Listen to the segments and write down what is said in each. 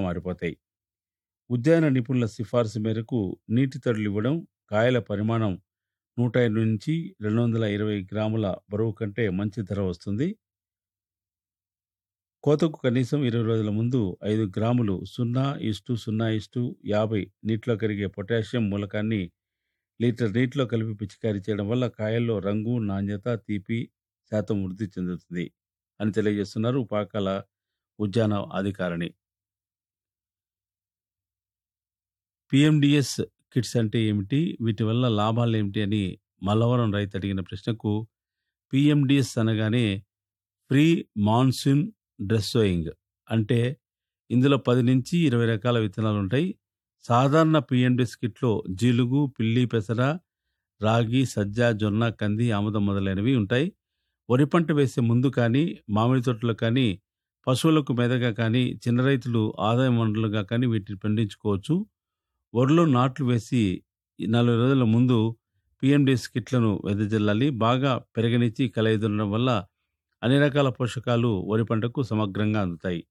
మారిపోతాయి ఉద్యాన నిపుణుల సిఫార్సు మేరకు నీటి తడులు ఇవ్వడం కాయల పరిమాణం నూట ఐదు నుంచి రెండు వందల ఇరవై గ్రాముల బరువు కంటే మంచి ధర వస్తుంది కోతకు కనీసం ఇరవై రోజుల ముందు ఐదు గ్రాములు సున్నా ఇస్టు సున్నా ఇస్టు యాభై నీటిలో కరిగే పొటాషియం మూలకాన్ని లీటర్ నీటిలో కలిపి పిచికారీ చేయడం వల్ల కాయల్లో రంగు నాణ్యత తీపి శాతం వృద్ధి చెందుతుంది అని తెలియజేస్తున్నారు పాకాల ఉద్యాన అధికారిని పిఎండిఎస్ కిట్స్ అంటే ఏమిటి వీటి వల్ల లాభాలు ఏమిటి అని మల్లవరం రైతు అడిగిన ప్రశ్నకు పిఎండిఎస్ అనగానే ప్రీ మాన్సూన్ డ్రెస్సోయింగ్ అంటే ఇందులో పది నుంచి ఇరవై రకాల విత్తనాలు ఉంటాయి సాధారణ పిఎండిఎస్ కిట్లో జీలుగు పిల్లి పెసర రాగి సజ్జ జొన్న కంది ఆముదం మొదలైనవి ఉంటాయి వరి పంట వేసే ముందు కానీ మామిడి తోటలో కానీ పశువులకు మెదగా కానీ చిన్న రైతులు ఆదాయ వనరులుగా కానీ వీటిని పండించుకోవచ్చు వరిలో నాట్లు వేసి నలభై రోజుల ముందు పిఎండిఎస్ కిట్లను వెదజల్లాలి బాగా పెరగనిచ్చి కలయిదడం వల్ల అన్ని రకాల పోషకాలు వరి పంటకు సమగ్రంగా అందుతాయి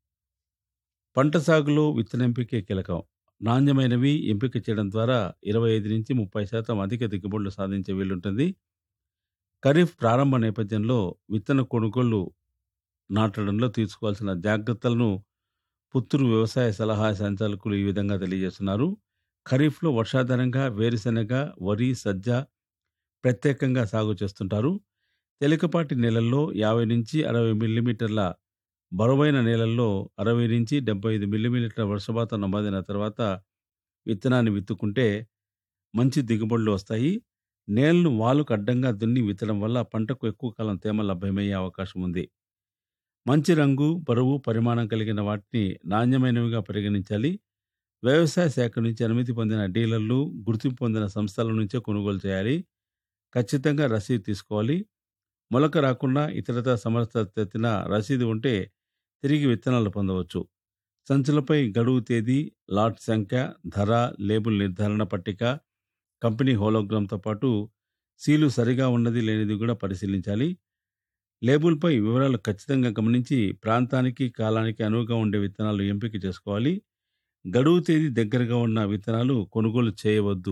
పంట సాగులో విత్తన ఎంపికే కీలకం నాణ్యమైనవి ఎంపిక చేయడం ద్వారా ఇరవై ఐదు నుంచి ముప్పై శాతం అధిక దిగుబడులు సాధించే వీలుంటుంది ఖరీఫ్ ప్రారంభ నేపథ్యంలో విత్తన కొనుగోళ్లు నాటడంలో తీసుకోవాల్సిన జాగ్రత్తలను పుత్తూరు వ్యవసాయ సలహా సంచాలకులు ఈ విధంగా తెలియజేస్తున్నారు ఖరీఫ్లో వర్షాధారంగా వేరుశెనగ వరి సజ్జ ప్రత్యేకంగా సాగు చేస్తుంటారు తేలికపాటి నేలల్లో యాభై నుంచి అరవై మిల్లీమీటర్ల బరువైన నేలల్లో అరవై నుంచి డెబ్బై ఐదు మిల్లీమీటర్ల వర్షపాతం నమోదైన తర్వాత విత్తనాన్ని విత్తుకుంటే మంచి దిగుబడులు వస్తాయి నేలను వాలుకు అడ్డంగా దున్ని విత్తడం వల్ల పంటకు ఎక్కువ కాలం తేమ లభ్యమయ్యే అవకాశం ఉంది మంచి రంగు బరువు పరిమాణం కలిగిన వాటిని నాణ్యమైనవిగా పరిగణించాలి వ్యవసాయ శాఖ నుంచి అనుమతి పొందిన డీలర్లు గుర్తింపు పొందిన సంస్థల నుంచే కొనుగోలు చేయాలి ఖచ్చితంగా రసీదు తీసుకోవాలి మొలక రాకుండా ఇతరత సమర్థతెత్తిన రసీదు ఉంటే తిరిగి విత్తనాలు పొందవచ్చు సంచులపై గడువు తేదీ లాట్ సంఖ్య ధర లేబుల్ నిర్ధారణ పట్టిక కంపెనీ హోలోగ్రామ్తో పాటు సీలు సరిగా ఉన్నది లేనిది కూడా పరిశీలించాలి లేబుల్పై వివరాలు ఖచ్చితంగా గమనించి ప్రాంతానికి కాలానికి అనువుగా ఉండే విత్తనాలు ఎంపిక చేసుకోవాలి గడువు తేదీ దగ్గరగా ఉన్న విత్తనాలు కొనుగోలు చేయవద్దు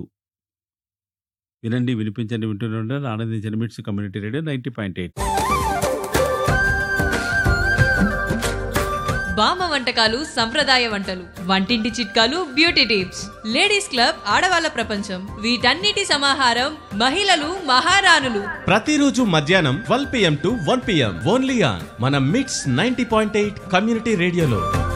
వినండి వినిపించండి వింటూనే ఆనందించండి MITS community radio ninety point eight బామ్మ వంటకాలు సంప్రదాయ వంటలు వంటింటి చిట్కాలు బ్యూటీ టిప్స్ లేడీస్ క్లబ్ ఆడవాళ్ళ ప్రపంచం వీటన్నిటి సమాహారం మహిళలు మహారాణులు ప్రతిరోజు మధ్యాహ్నం twelve PM to one PM only on మన MITS ninety point eight community రేడియోలో